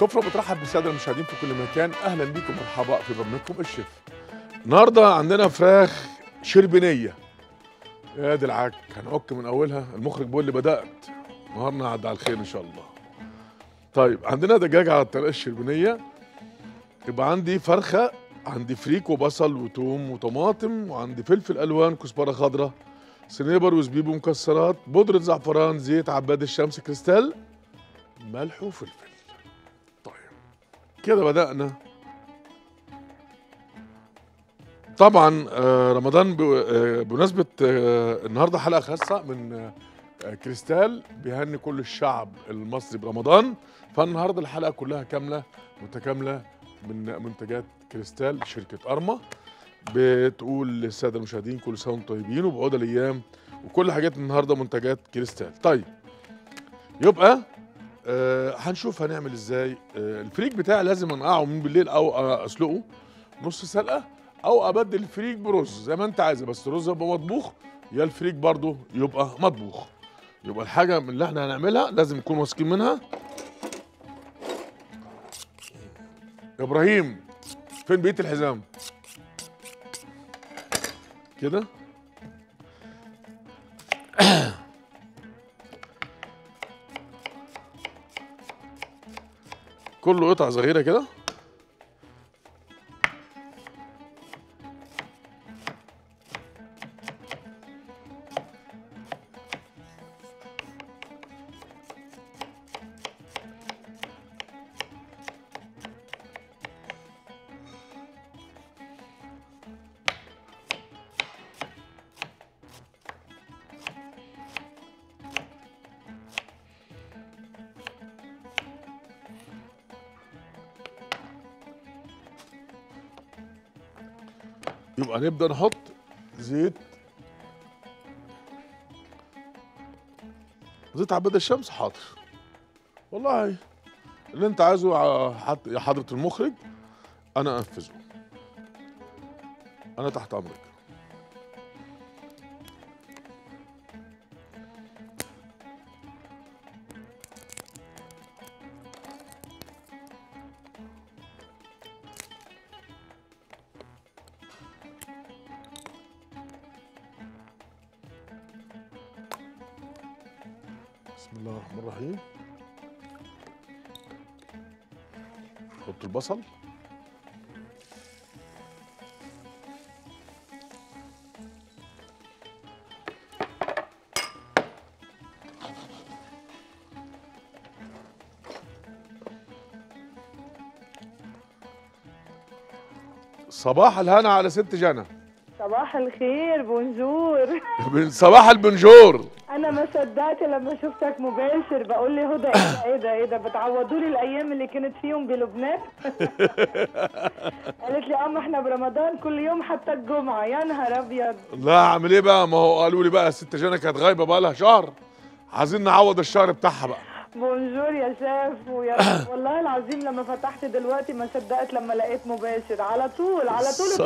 السفرة بترحب بالسادة المشاهدين في كل مكان أهلا بكم مرحبا في برنامجكم الشيف النهاردة عندنا فراخ شربينية يا دي العك هنعك من أولها المخرج بيقول لي بدأت نهارنا عدى على الخير إن شاء الله طيب عندنا دجاج على الطريقة الشربينية يبقى عندي فرخة عندي فريك وبصل وتوم وطماطم وعندي فلفل ألوان كزبرة خضراء سنيبر وزبيب ومكسرات بودرة زعفران زيت عباد الشمس كريستال ملح وفلفل طيب كده بدأنا طبعا آه، رمضان ب- آه، بمناسبة آه، النهاردة حلقة خاصة من آه، كريستال بيهني كل الشعب المصري برمضان فالنهاردة الحلقة كلها كاملة متكاملة من منتجات كريستال شركة أرما بتقول للسادة المشاهدين كل سنة وانتم طيبين وبعود الأيام وكل حاجات النهاردة منتجات كريستال طيب يبقى آه هنشوف هنعمل ازاي آه الفريك بتاعي لازم انقعه من بالليل او آه، اسلقه نص سلقه او ابدل الفريك برز زي ما انت عايز بس الرز يبقى مطبوخ يا الفريك برضو يبقى مطبوخ يبقى الحاجه من اللي احنا هنعملها لازم نكون واثقين منها يا ابراهيم فين بيت الحزام كده كله قطع صغيره كده يبقى نبدا نحط زيت زيت عباد الشمس حاضر والله اللي انت عايزه ع- حط- يا حضره المخرج انا انفذه انا تحت امرك بسم الله الرحمن الرحيم حط البصل صباح الهنا على ست جنى صباح الخير بونجور صباح البنجور انا ما صدقت لما شفتك مباشر بقول لي هدى ايه ده ايه ده ايه ده بتعوضوا لي الايام اللي كنت فيهم بلبنان قالت لي ام احنا برمضان كل يوم حتى الجمعه يا نهار ابيض لا اعمل ايه بقى ما هو قالوا لي بقى ست جنى كانت غايبه بقى لها شهر عايزين نعوض الشهر بتاعها بقى بونجور يا شيف ويا والله العظيم لما فتحت دلوقتي ما صدقت لما لقيت مباشر على طول على طول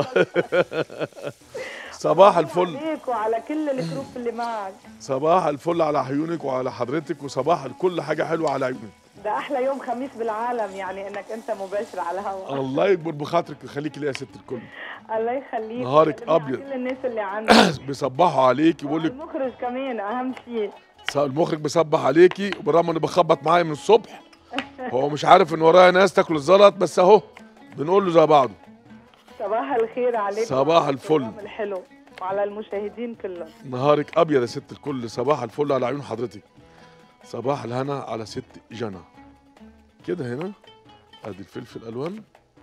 صباح الفل عليك وعلى كل الجروب اللي معك صباح الفل على عيونك وعلى حضرتك وصباح كل حاجه حلوه على عيونك ده احلى يوم خميس بالعالم يعني انك انت مباشر على الهواء الله يكبر بخاطرك ويخليكي ليا يا ست الكل الله يخليك نهارك سلمي على أبيض. كل الناس اللي عندك بيصبحوا عليكي بيقول لك المخرج كمان اهم شيء المخرج بيصبح عليكي وبالرغم انه بخبط معايا من الصبح هو مش عارف ان ورايا ناس تاكل الزلط بس اهو بنقول له زي بعضه صباح الخير عليك صباح وعلى الفل. البرنامج الحلو وعلى المشاهدين كلهم نهارك ابيض يا ست الكل صباح الفل على عيون حضرتك صباح الهنا على ست جنى كده هنا ادي الفلفل الالوان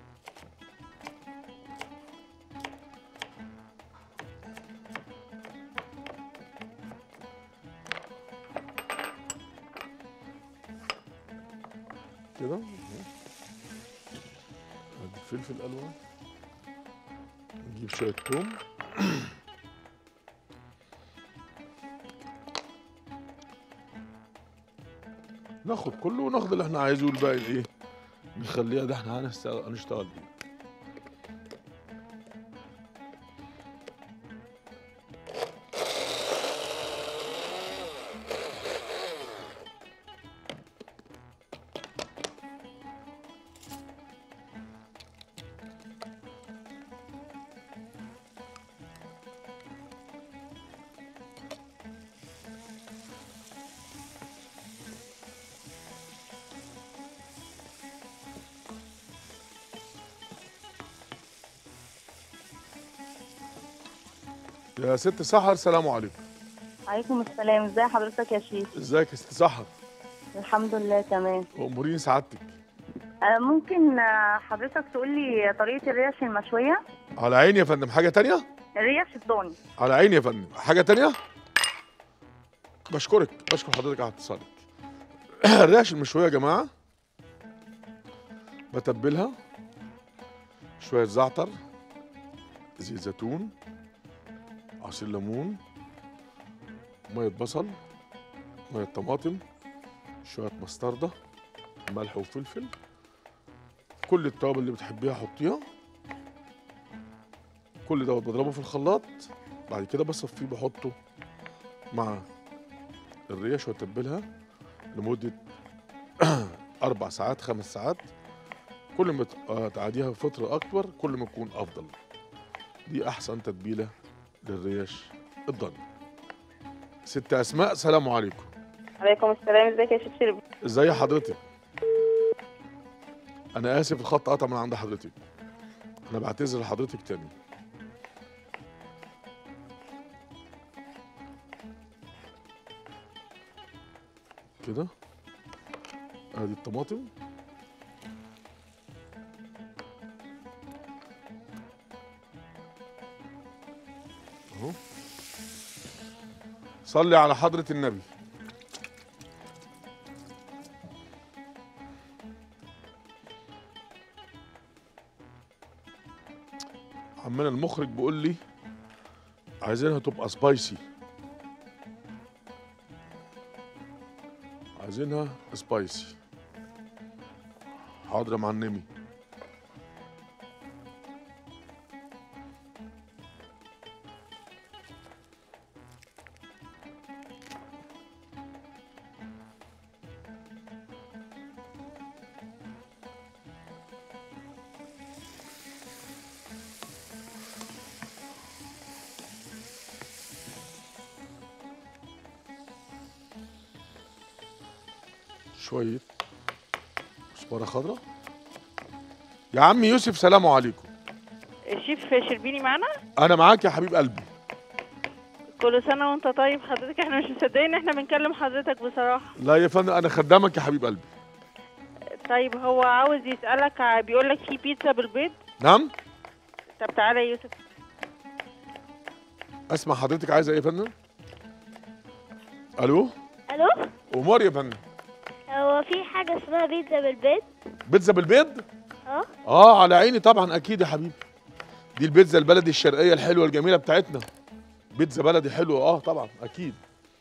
كده ادي الفلفل الالوان نجيب شويه توم ناخد كله وناخد اللي احنا عايزه والباقي ايه نخليها ده احنا هنشتغل هنشتغل بيه يا ست سحر سلام عليكم عليكم السلام ازي حضرتك يا شيخ ازيك يا ست سحر الحمد لله تمام امورين سعادتك آه، ممكن آه، حضرتك تقول لي طريقة الريش المشوية على عيني يا فندم حاجه تانية الريش الضاني على عيني يا فندم حاجه تانية بشكرك بشكر حضرتك على اتصالك الريش المشويه يا جماعه بتبلها شويه زعتر زيت زيتون عصير ليمون ميه بصل ميه طماطم شويه مستردة ملح وفلفل كل التوابل اللي بتحبيها حطيها كل دوت بضربه في الخلاط بعد كده بصفيه بحطه مع الريش واتبلها لمدة أربع ساعات خمس ساعات كل ما ت- آه، تعاديها فترة أكبر كل ما تكون أفضل دي أحسن تتبيلة للريش الضاني ست أسماء سلام عليكم عليكم السلام ازيك يا شيخ شربي ازاي حضرتك أنا آسف الخط قطع من عند حضرتك أنا بعتذر لحضرتك تاني كده ادي الطماطم اهو صلي على حضرة النبي عمنا المخرج بيقول لي عايزينها تبقى سبايسي عايزينها سبايسي حاضر يا معلمي شوية كزبرة خضراء يا عم يوسف سلام عليكم شيف شربيني معانا انا معاك يا حبيب قلبي كل سنة وانت طيب حضرتك احنا مش مصدقين ان احنا بنكلم حضرتك بصراحة لا يا فندم انا خدامك يا حبيب قلبي طيب هو عاوز يسألك ع- بيقولك في بيتزا بالبيض نعم طب تعالى يا يوسف اسمع حضرتك عايزه ايه يا فندم الو الو امور يا فندم هو في حاجه اسمها بيتزا بالبيض بيتزا بالبيض اه اه على عيني طبعا اكيد يا حبيبي دي البيتزا البلدي الشرقيه الحلوه الجميله بتاعتنا بيتزا بلدي حلوه اه طبعا اكيد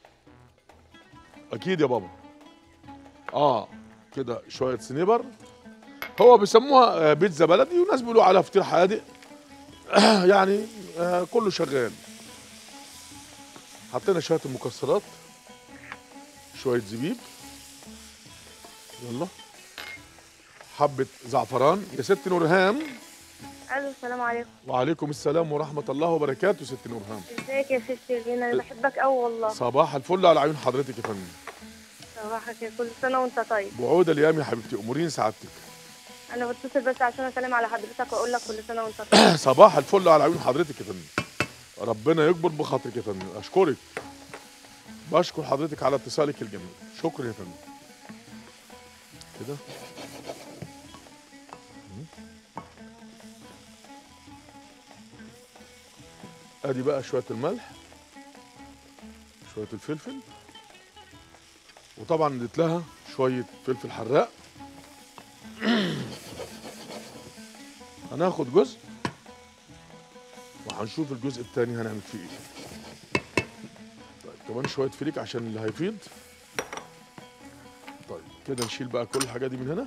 اكيد يا بابا اه كده شويه سنيبر هو بيسموها آه، بيتزا بلدي وناس بيقولوا عليها فطير حادق يعني آه كله شغال حطينا شويه المكسرات شويه زبيب يلا حبة زعفران يا ست نورهام الو السلام عليكم وعليكم السلام ورحمة الله وبركاته ست نورهام ازيك يا شيخ شربي انا بحبك قوي والله صباح الفل على عيون حضرتك يا فندم صباحك يا كل سنة وانت طيب بعود الايام يا حبيبتي امورين سعادتك انا بتصل بس عشان اسلم على حضرتك واقول لك كل سنة وانت طيب صباح الفل على عيون حضرتك يا فندم ربنا يكبر بخاطرك يا فندم اشكرك بشكر حضرتك على اتصالك الجميل شكرا يا فندم كده ادي بقى شويه الملح شويه الفلفل وطبعا اديت لها شويه فلفل حراق هناخد جزء وهنشوف الجزء التاني هنعمل فيه ايه طيب كمان شويه فريك عشان اللي هيفيض طيب كده نشيل بقى كل الحاجات دي من هنا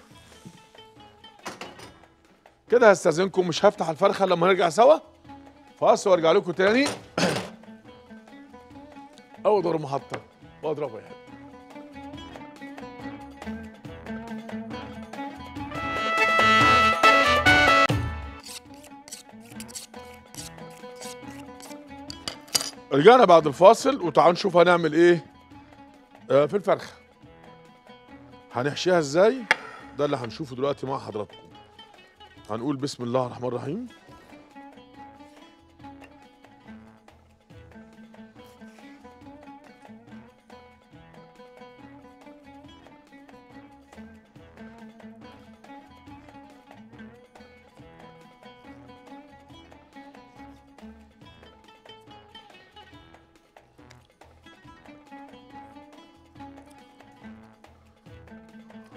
كده هستاذنكم مش هفتح الفرخه لما نرجع سوا فاصل وارجع لكم تاني اول دور محطه واضربها يعني رجعنا بعد الفاصل وتعالوا نشوف هنعمل ايه آه في الفرخه هنحشيها ازاي ده اللي هنشوفه دلوقتي مع حضراتكم هنقول بسم الله الرحمن الرحيم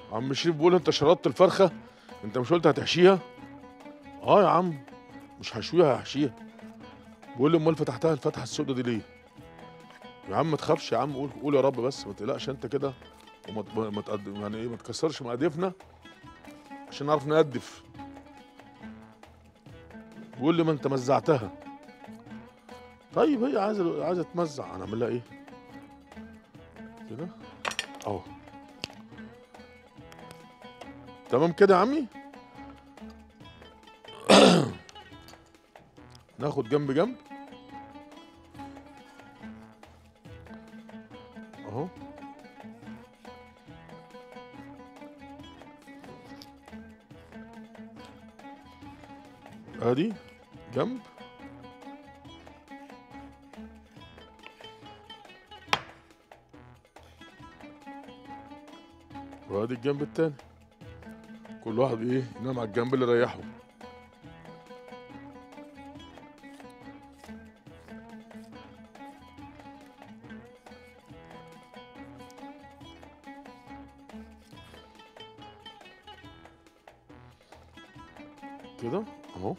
عم شريف بيقول انت شرطت الفرخه انت مش قلت هتحشيها اه يا عم مش هشويها هحشيها بيقول لي امال فتحتها الفتحه السوداء دي ليه يا عم ما تخافش يا عم قول قول يا رب بس ما تقلقش انت كده وما ت- ما تقد... يعني ايه ما تكسرش مقاديفنا عشان نعرف نقدف بيقول لي ما انت مزعتها طيب هي عايزه عايزه تمزع هنعمل لها ايه كده اهو تمام كده يا عمي ناخد جنب جنب اهو ادي جنب وادي الجنب التاني كل واحد ايه ينام على الجنب اللي يريحه كده اهو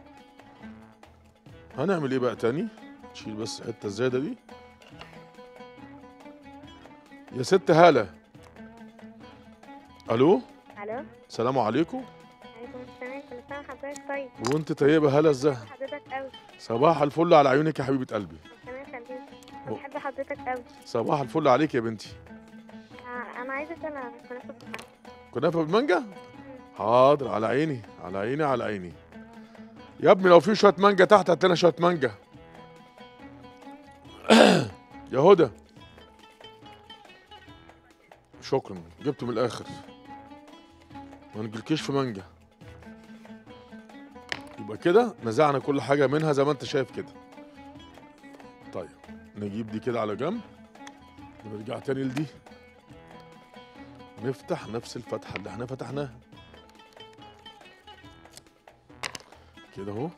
هنعمل ايه بقى تاني نشيل بس الحته الزياده دي يا ست هاله الو الو السلام عليكم عليكم السلام كل سنه وحضرتك طيب وانت طيبه هلا ازاي حضرتك قوي صباح الفل على عيونك يا حبيبه قلبي ربنا يخليك أوه. بحب حضرتك قوي صباح الفل عليك يا بنتي آه، انا عايزه اسال عن الكنافه بتاعتك كنافه بالمانجا حاضر على عيني على عيني على عيني يا ابني لو في شويه مانجا تحت هات لنا شويه مانجا يا هدى شكرا جبته من الاخر ما نجيلكيش في مانجا يبقى كده نزعنا كل حاجه منها زي ما انت شايف كده طيب نجيب دي كده على جنب ونرجع تاني لدي نفتح نفس الفتحة اللي احنا فتحناها كده اهو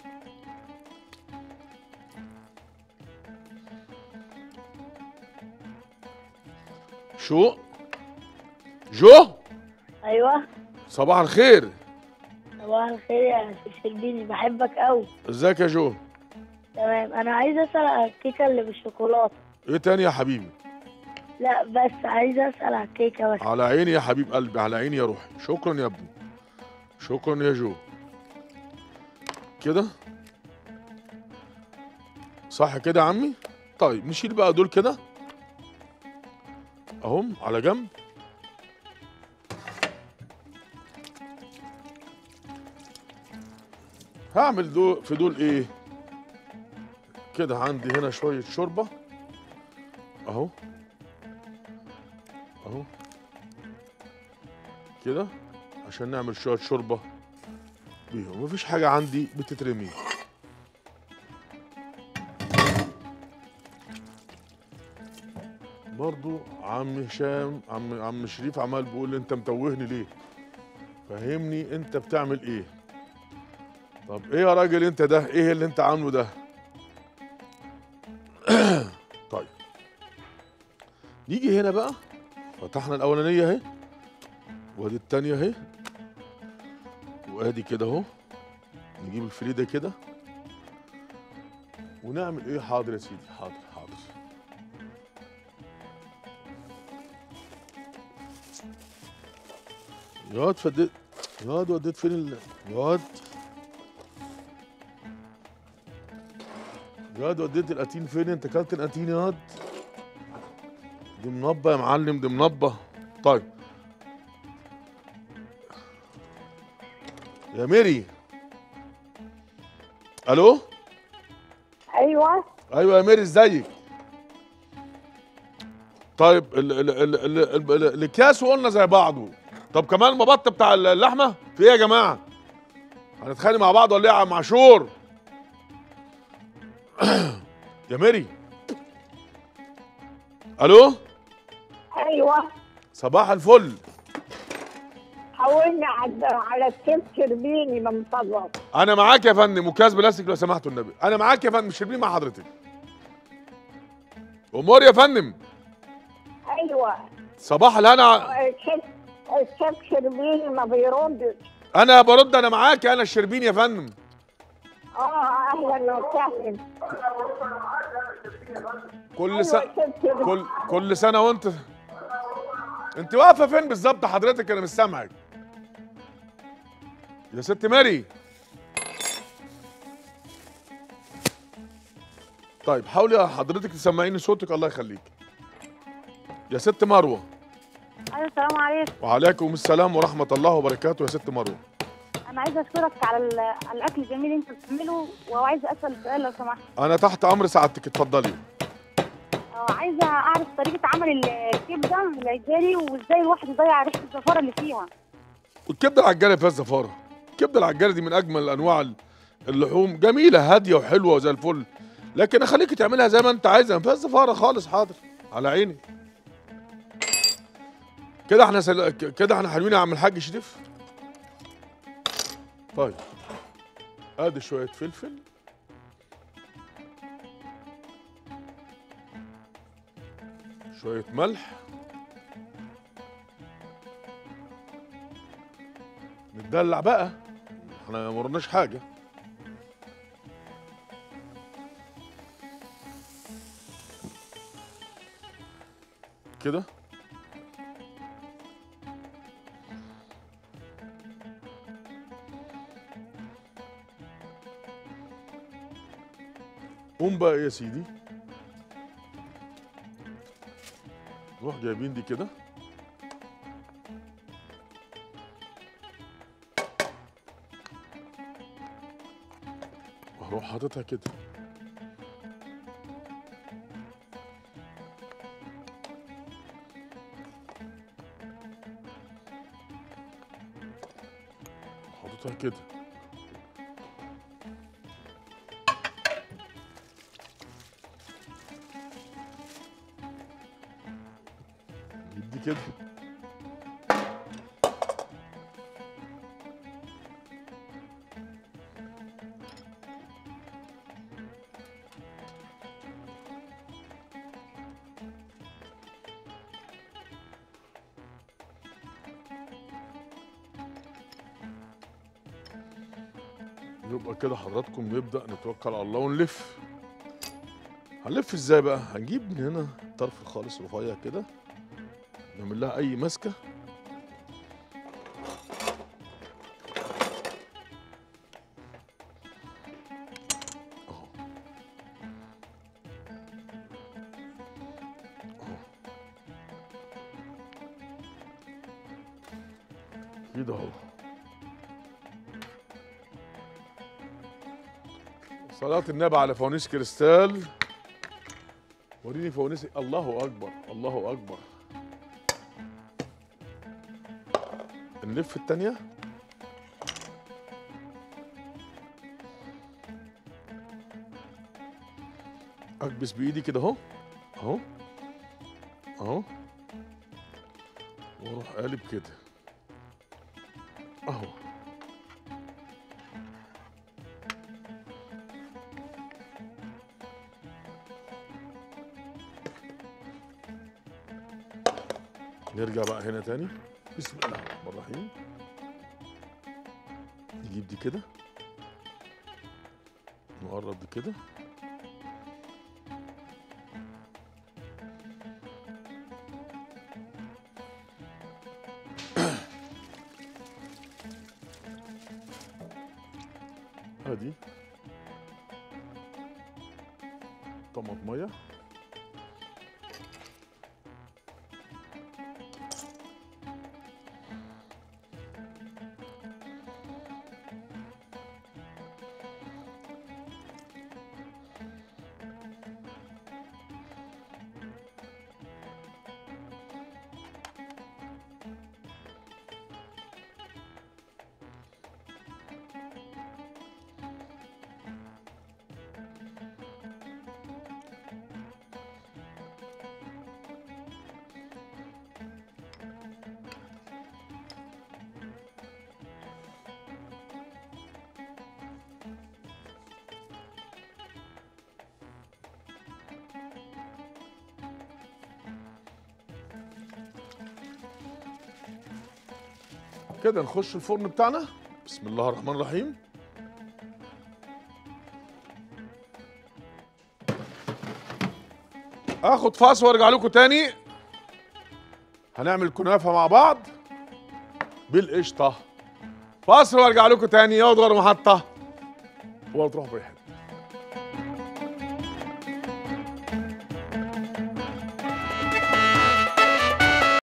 شو جو ايوه صباح الخير صباح الخير يا سي شربيني بحبك قوي ازيك يا جو تمام انا عايز اسال على الكيكه اللي بالشوكولاته ايه تاني يا حبيبي لا بس عايز اسال على الكيكه بس على عيني يا حبيب قلبي على عيني يا روحي شكرا يا ابني شكرا يا جو كده صح كده يا عمي طيب نشيل بقى دول كده اهم على جنب هعمل دول في دول ايه كده عندي هنا شوية شوربة اهو اهو كده عشان نعمل شوية شوربة بيهم مفيش حاجة عندي بتترمي برضو عم هشام عم عم شريف عمال بيقول لي انت متوهني ليه فهمني انت بتعمل ايه طب ايه يا راجل انت ده ايه اللي انت عامله ده طيب نيجي هنا بقى فتحنا الاولانيه اهي وادي التانيه اهي وادي كده اهو نجيب الفريده كده ونعمل ايه حاضر يا سيدي حاضر حاضر يا واد فديت يا واد وديت فين ال... يا واد يا واد وديت القتين فين انت كلت القتين يا واد دي منبه يا معلم دي منبه طيب يا ميري الو ايوه ايوه يا ميري ازيك طيب ال ال ال ال ال ال الاكياس وقلنا زي بعضه طب كمان المبط بتاع اللحمه في ايه يا جماعه هنتخانق مع بعض ولا ايه يا عم عاشور يا ميري الو ايوه صباح الفل حولني على على الكيف شربيني من فضلك انا معاك يا فندم وكاس بلاستيك لو سمحتوا النبي انا معاك يا فندم شربين مع حضرتك امور يا فندم ايوه صباح الهنا ع- شف الشيخ شربيني ما بيردش انا برد انا معاك انا الشربين يا فندم اه اهلا وسهلا كل سنه أيوة، الشيخ شربيني. كل كل سنه وانت انت واقفه فين بالظبط حضرتك انا مش سامعك يا ست ماري طيب حاولي يا حضرتك تسمعيني صوتك الله يخليك يا ست مروه ايوه السلام عليكم وعليكم السلام ورحمه الله وبركاته يا ست مروه انا عايزه اشكرك على ال- على الاكل الجميل اللي انت بتعمله وعايزه اسال سؤال لو سمحت انا تحت امر سعادتك اتفضلي آه، عايزه اعرف طريقه عمل ال- الكبده العجالي وازاي الواحد يضيع ريحه الزفاره اللي فيها والكبده العجالة فيها زفاره الكبده العجالة دي من اجمل انواع ال- اللحوم جميله هاديه وحلوه وزي الفل لكن اخليك تعملها زي ما انت عايزه ما فيهاش زفاره خالص حاضر على عيني كده احنا سل... ك- كده احنا حلوين يا عم الحاج شريف طيب ادي شويه فلفل شويه ملح نتدلع بقى احنا ما ورناش حاجه كده قوم بقى يا سيدي نروح جايبين دي كده واروح حاططها كده حاططها كده نجيب دي كده يبقى كده حضراتكم نبدأ نتوكل على الله ونلف هنلف ازاي بقى هنجيب من هنا الطرف الخالص رفيع كده نعمل لها اي مسكه اهو اهو كده اهو صلاة النبي على فوانيس كريستال وريني فوانيس الله اكبر الله اكبر نلف التانية اكبس بايدي كده اهو اهو اهو واروح قالب كده اهو نرجع بقى هنا تاني بسم الله الرحمن الرحيم نجيب دي كده نقرب دي كده ادي طماطميه كده نخش الفرن بتاعنا بسم الله الرحمن الرحيم اخد فاصل وارجع لكم تاني هنعمل كنافه مع بعض بالقشطه فاصل وارجع لكم تاني يا ادغر محطه ولا تروح بعيد